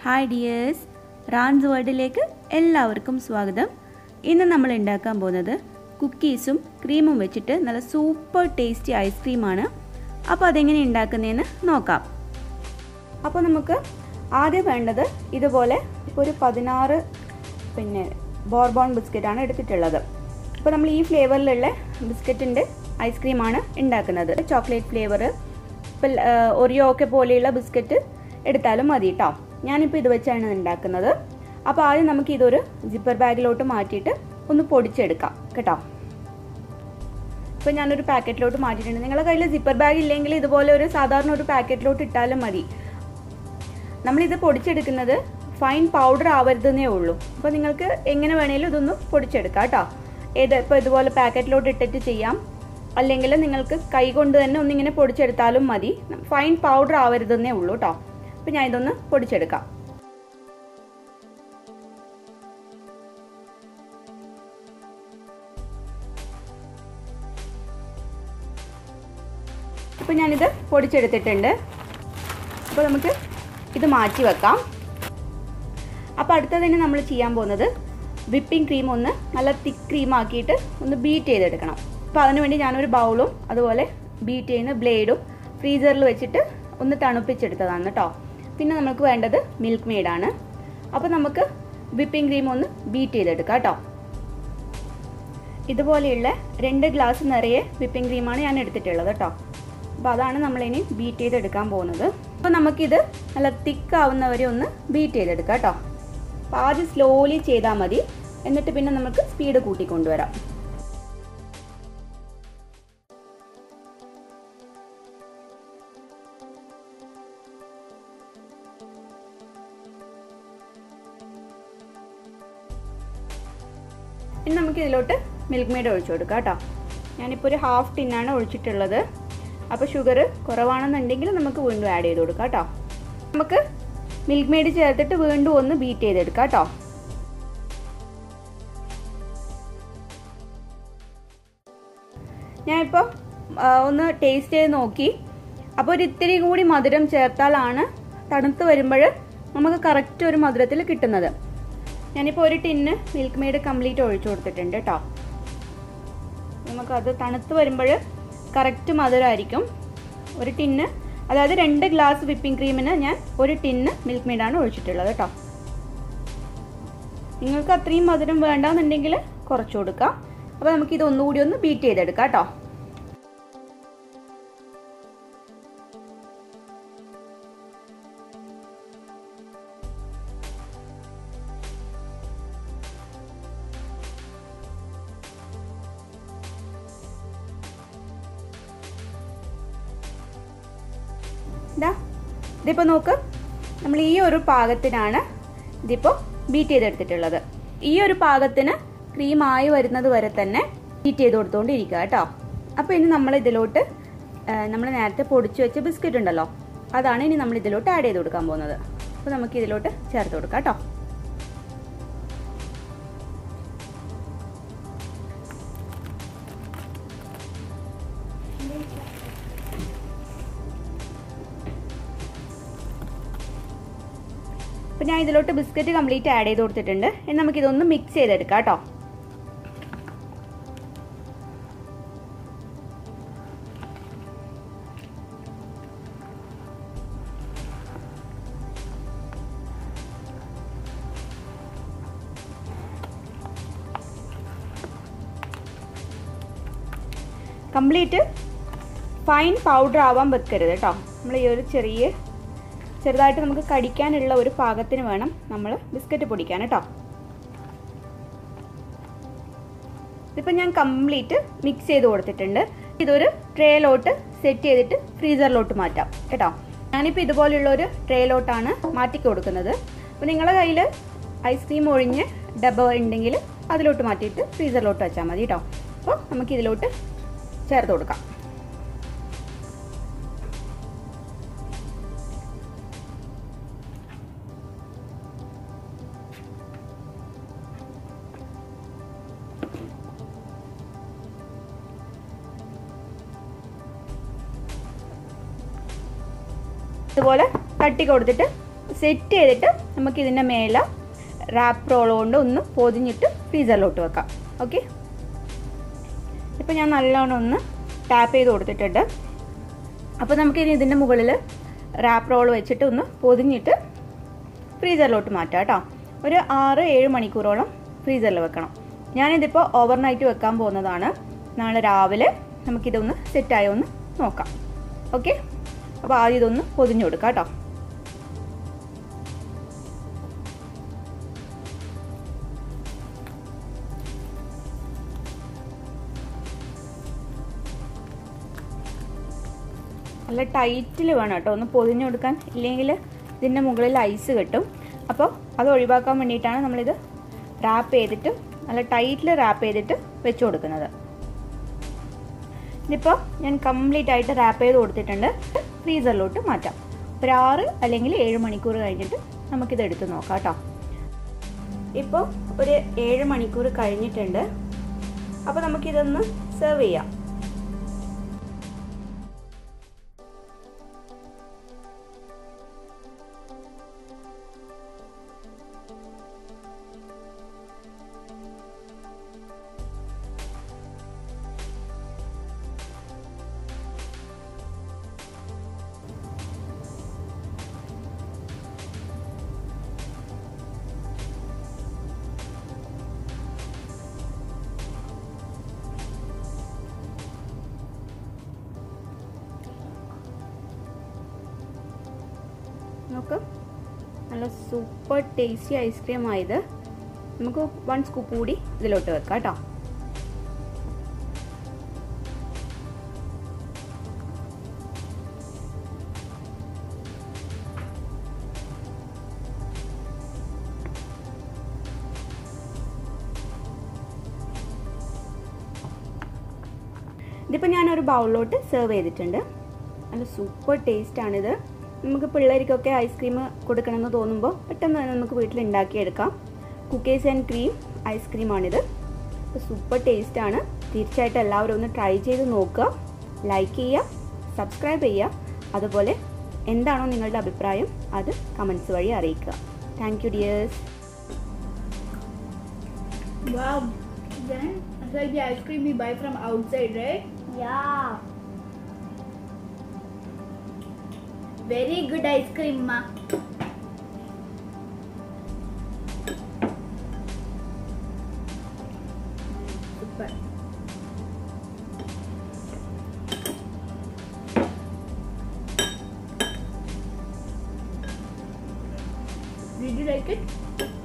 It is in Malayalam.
ഹായ് ഡിയേഴ്സ് റാൻസ് വേൾഡിലേക്ക് എല്ലാവർക്കും സ്വാഗതം ഇന്ന് നമ്മൾ ഉണ്ടാക്കാൻ പോകുന്നത് കുക്കീസും ക്രീമും വെച്ചിട്ട് നല്ല സൂപ്പർ ടേസ്റ്റി ഐസ്ക്രീമാണ് അപ്പോൾ അതെങ്ങനെ ഉണ്ടാക്കുന്നതെന്ന് നോക്കാം അപ്പോൾ നമുക്ക് ആദ്യം വേണ്ടത് ഇതുപോലെ ഒരു പതിനാറ് പിന്നെ ബോർബോൺ ബിസ്ക്കറ്റാണ് എടുത്തിട്ടുള്ളത് അപ്പോൾ നമ്മൾ ഈ ഫ്ലേവറിലുള്ള ബിസ്ക്കറ്റിൻ്റെ ഐസ്ക്രീമാണ് ഉണ്ടാക്കുന്നത് ചോക്ലേറ്റ് ഫ്ലേവർ ഇപ്പോൾ ഒറിയോ ഒക്കെ പോലെയുള്ള ബിസ്ക്കറ്റ് എടുത്താലും മതി കേട്ടോ ഞാനിപ്പോൾ ഇത് വെച്ചാണ് ഉണ്ടാക്കുന്നത് അപ്പോൾ ആദ്യം നമുക്ക് ഇതൊരു ജിപ്പർ ബാഗിലോട്ട് മാറ്റിയിട്ട് ഒന്ന് പൊടിച്ചെടുക്കാം കേട്ടോ ഇപ്പോൾ ഞാനൊരു പാക്കറ്റിലോട്ട് മാറ്റിയിട്ടുണ്ട് നിങ്ങളുടെ കയ്യിൽ സിപ്പർ ബാഗ് ഇല്ലെങ്കിൽ ഇതുപോലെ ഒരു സാധാരണ ഒരു പാക്കറ്റിലോട്ട് ഇട്ടാലും മതി നമ്മളിത് പൊടിച്ചെടുക്കുന്നത് ഫൈൻ പൗഡർ ആവരുതെന്നേ ഉള്ളൂ അപ്പോൾ നിങ്ങൾക്ക് എങ്ങനെ വേണേലും ഇതൊന്ന് പൊടിച്ചെടുക്കാം കേട്ടോ ഏത് ഇപ്പോൾ ഇതുപോലെ പാക്കറ്റിലോട്ട് ഇട്ടിട്ട് ചെയ്യാം അല്ലെങ്കിൽ നിങ്ങൾക്ക് കൈ കൊണ്ട് തന്നെ ഒന്നിങ്ങനെ പൊടിച്ചെടുത്താലും മതി ഫൈൻ പൗഡർ ആവരുതെന്നേ ഉള്ളൂ കേട്ടോ അപ്പോൾ ഞാൻ ഇതൊന്ന് പൊടിച്ചെടുക്കാം അപ്പോൾ ഞാനിത് പൊടിച്ചെടുത്തിട്ടുണ്ട് അപ്പോൾ നമുക്ക് ഇത് മാറ്റി വെക്കാം അപ്പോൾ അടുത്തതിന് നമ്മൾ ചെയ്യാൻ പോകുന്നത് വിപ്പിംഗ് ക്രീം ഒന്ന് നല്ല തിക്ക് ക്രീം ആക്കിയിട്ട് ഒന്ന് ബീറ്റ് ചെയ്തെടുക്കണം അപ്പോൾ അതിനുവേണ്ടി ഞാനൊരു ബൗളും അതുപോലെ ബീറ്റ് ചെയ്യുന്ന ബ്ലേഡും ഫ്രീസറിൽ വെച്ചിട്ട് ഒന്ന് തണുപ്പിച്ചെടുത്തതാണ് കേട്ടോ പിന്നെ നമുക്ക് വേണ്ടത് മിൽക്ക് മെയ്ഡാണ് അപ്പോൾ നമുക്ക് വിപ്പിംഗ് ക്രീം ഒന്ന് ബീറ്റ് ചെയ്തെടുക്കാം കേട്ടോ ഇതുപോലെയുള്ള രണ്ട് ഗ്ലാസ് നിറയെ വിപ്പിംഗ് ക്രീമാണ് ഞാൻ എടുത്തിട്ടുള്ളത് കേട്ടോ അപ്പോൾ അതാണ് നമ്മളിനി ബീറ്റ് ചെയ്തെടുക്കാൻ പോകുന്നത് അപ്പോൾ നമുക്കിത് നല്ല തിക്കാവുന്നവരെ ഒന്ന് ബീറ്റ് ചെയ്തെടുക്കാം കേട്ടോ അപ്പോൾ ആദ്യം സ്ലോലി ചെയ്താൽ മതി എന്നിട്ട് പിന്നെ നമുക്ക് സ്പീഡ് കൂട്ടിക്കൊണ്ടുവരാം ഇനി നമുക്ക് ഇതിലോട്ട് മിൽക്ക് മെയ്ഡ് ഒഴിച്ചു കൊടുക്കാം കേട്ടോ ഞാനിപ്പോൾ ഒരു ഹാഫ് ടിന്നാണ് ഒഴിച്ചിട്ടുള്ളത് അപ്പോൾ ഷുഗർ കുറവാണെന്നുണ്ടെങ്കിൽ നമുക്ക് വീണ്ടും ആഡ് ചെയ്ത് കൊടുക്കാം കേട്ടോ നമുക്ക് മിൽക്ക് മെയ്ഡ് ചേർത്തിട്ട് വീണ്ടും ഒന്ന് ബീറ്റ് ചെയ്തെടുക്കാം കേട്ടോ ഞാനിപ്പോൾ ഒന്ന് ടേസ്റ്റ് ചെയ്ത് നോക്കി അപ്പോൾ ഒരു ഇത്തിരി കൂടി മധുരം ചേർത്താലാണ് തണുത്ത് വരുമ്പോൾ നമുക്ക് കറക്റ്റ് ഒരു മധുരത്തിൽ കിട്ടുന്നത് ഞാനിപ്പോൾ ഒരു ടിന്ന് മിൽക്ക് മെയ്ഡ് കംപ്ലീറ്റ് ഒഴിച്ചു കൊടുത്തിട്ടുണ്ട് കേട്ടോ നമുക്കത് തണുത്ത് വരുമ്പോൾ കറക്റ്റ് മധുരമായിരിക്കും ഒരു ടിന്ന് അതായത് രണ്ട് ഗ്ലാസ് വിപ്പിംഗ് ക്രീമിന് ഞാൻ ഒരു ടിന്ന് മിൽക്ക് മെയ്ഡാണ് ഒഴിച്ചിട്ടുള്ളത് കേട്ടോ നിങ്ങൾക്ക് അത്രയും മധുരം വേണ്ടാന്നുണ്ടെങ്കിൽ കുറച്ച് കൊടുക്കാം അപ്പോൾ നമുക്ക് ഇത് ഒന്നുകൂടി ഒന്ന് ബീറ്റ് ചെയ്തെടുക്കാം കേട്ടോ ഇതാ ഇതിപ്പോൾ നോക്ക് നമ്മൾ ഈ ഒരു പാകത്തിനാണ് ഇതിപ്പോൾ ബീറ്റ് ചെയ്തെടുത്തിട്ടുള്ളത് ഈ ഒരു പാകത്തിന് ക്രീം ആയി വരുന്നത് വരെ തന്നെ ബീറ്റ് ചെയ്ത് കൊടുത്തുകൊണ്ടിരിക്കുക കേട്ടോ അപ്പോൾ ഇനി നമ്മൾ ഇതിലോട്ട് നമ്മൾ നേരത്തെ പൊടിച്ചു വെച്ച ബിസ്ക്കറ്റ് ഉണ്ടല്ലോ അതാണ് ഇനി നമ്മൾ ഇതിലോട്ട് ആഡ് ചെയ്ത് കൊടുക്കാൻ പോകുന്നത് അപ്പോൾ നമുക്ക് ഇതിലോട്ട് ചേർത്ത് കൊടുക്കാം കേട്ടോ അപ്പോൾ ഞാൻ ഇതിലോട്ട് ബിസ്ക്കറ്റ് കംപ്ലീറ്റ് ആഡ് ചെയ്ത് കൊടുത്തിട്ടുണ്ട് ഇനി നമുക്കിതൊന്ന് മിക്സ് ചെയ്തെടുക്കാം കേട്ടോ കംപ്ലീറ്റ് ഫൈൻ പൗഡർ ആവാൻ വെക്കരുത് കേട്ടോ നമ്മൾ ഈ ഒരു ചെറിയ ചെറുതായിട്ട് നമുക്ക് കടിക്കാനുള്ള ഒരു പാകത്തിന് വേണം നമ്മൾ ബിസ്ക്കറ്റ് പൊടിക്കാൻ കേട്ടോ ഇതിപ്പോൾ ഞാൻ കംപ്ലീറ്റ് മിക്സ് ചെയ്ത് കൊടുത്തിട്ടുണ്ട് ഇതൊരു ട്രേയിലോട്ട് സെറ്റ് ചെയ്തിട്ട് ഫ്രീസറിലോട്ട് മാറ്റാം കേട്ടോ ഞാനിപ്പോൾ ഇതുപോലുള്ള ഒരു ട്രേയിലോട്ടാണ് മാറ്റി കൊടുക്കുന്നത് അപ്പോൾ നിങ്ങളുടെ കയ്യിൽ ഐസ്ക്രീം ഒഴിഞ്ഞ് ഡബ്ബ ഉണ്ടെങ്കിൽ അതിലോട്ട് മാറ്റിയിട്ട് ഫ്രീസറിലോട്ട് വെച്ചാൽ മതി കേട്ടോ അപ്പോൾ നമുക്ക് ഇതിലോട്ട് ചേർത്ത് കൊടുക്കാം ഇതുപോലെ തട്ടി കൊടുത്തിട്ട് സെറ്റ് ചെയ്തിട്ട് നമുക്ക് ഇതിൻ്റെ മേലെ റാപ്പ് റോൾ കൊണ്ട് ഒന്ന് പൊതിഞ്ഞിട്ട് ഫ്രീസറിലോട്ട് വെക്കാം ഓക്കെ ഇപ്പോൾ ഞാൻ നല്ലോണം ഒന്ന് ടാപ്പ് ചെയ്ത് കൊടുത്തിട്ടുണ്ട് അപ്പോൾ നമുക്കിനി ഇതിൻ്റെ മുകളിൽ റാപ്പ് റോൾ വെച്ചിട്ട് ഒന്ന് പൊതിഞ്ഞിട്ട് ഫ്രീസറിലോട്ട് മാറ്റാം കേട്ടോ ഒരു ആറ് ഏഴ് മണിക്കൂറോളം ഫ്രീസറിൽ വെക്കണം ഞാനിതിപ്പോൾ ഓവർനൈറ്റ് വെക്കാൻ പോകുന്നതാണ് നാളെ രാവിലെ നമുക്കിതൊന്ന് സെറ്റായോ ഒന്ന് നോക്കാം ഓക്കെ അപ്പോൾ ആദ്യം ഇതൊന്ന് പൊതിഞ്ഞു കൊടുക്കാം കേട്ടോ നല്ല ടൈറ്റിൽ വേണം കേട്ടോ ഒന്ന് പൊതിഞ്ഞു കൊടുക്കാൻ ഇല്ലെങ്കിൽ ഇതിൻ്റെ മുകളിൽ ഐസ് കെട്ടും അപ്പോൾ അത് ഒഴിവാക്കാൻ വേണ്ടിയിട്ടാണ് നമ്മളിത് റാപ്പ് ചെയ്തിട്ട് നല്ല ടൈറ്റിൽ റാപ്പ് ചെയ്തിട്ട് വെച്ച് കൊടുക്കുന്നത് ഇതിപ്പോൾ ഞാൻ കംപ്ലീറ്റ് ആയിട്ട് റാപ്പ് ചെയ്ത് കൊടുത്തിട്ടുണ്ട് ഫ്രീസറിലോട്ട് മാറ്റാം ഒരു ആറ് അല്ലെങ്കിൽ ഏഴ് മണിക്കൂർ കഴിഞ്ഞിട്ട് നമുക്കിത് എടുത്ത് നോക്കാം കേട്ടോ ഇപ്പോൾ ഒരു ഏഴ് മണിക്കൂർ കഴിഞ്ഞിട്ടുണ്ട് അപ്പോൾ നമുക്കിതൊന്ന് സെർവ് ചെയ്യാം നോക്ക് നല്ല സൂപ്പർ ടേസ്റ്റി ഐസ്ക്രീം ആയത് നമുക്ക് വൺ സ്കൂപ്പ് കൂടി ഇതിലോട്ട് വെക്കാം കേട്ടോ ഇതിപ്പോൾ ഞാനൊരു ബൗളിലോട്ട് സെർവ് ചെയ്തിട്ടുണ്ട് നല്ല സൂപ്പർ ടേസ്റ്റാണിത് നമുക്ക് പിള്ളേർക്കൊക്കെ ഐസ്ക്രീം കൊടുക്കണമെന്ന് തോന്നുമ്പോൾ പെട്ടെന്ന് തന്നെ നമുക്ക് വീട്ടിൽ ഉണ്ടാക്കിയെടുക്കാം കുക്കീസ് ആൻഡ് ക്രീം ഐസ്ക്രീമാണിത് സൂപ്പർ ടേസ്റ്റാണ് തീർച്ചയായിട്ടും എല്ലാവരും ഒന്ന് ട്രൈ ചെയ്ത് നോക്കുക ലൈക്ക് ചെയ്യുക സബ്സ്ക്രൈബ് ചെയ്യുക അതുപോലെ എന്താണോ നിങ്ങളുടെ അഭിപ്രായം അത് കമൻസ് വഴി അറിയിക്കുക thank you dears Wow. Then it's like the ice cream we buy from outside, right? Yeah. Very good ice cream, ma. Super. Did you like it?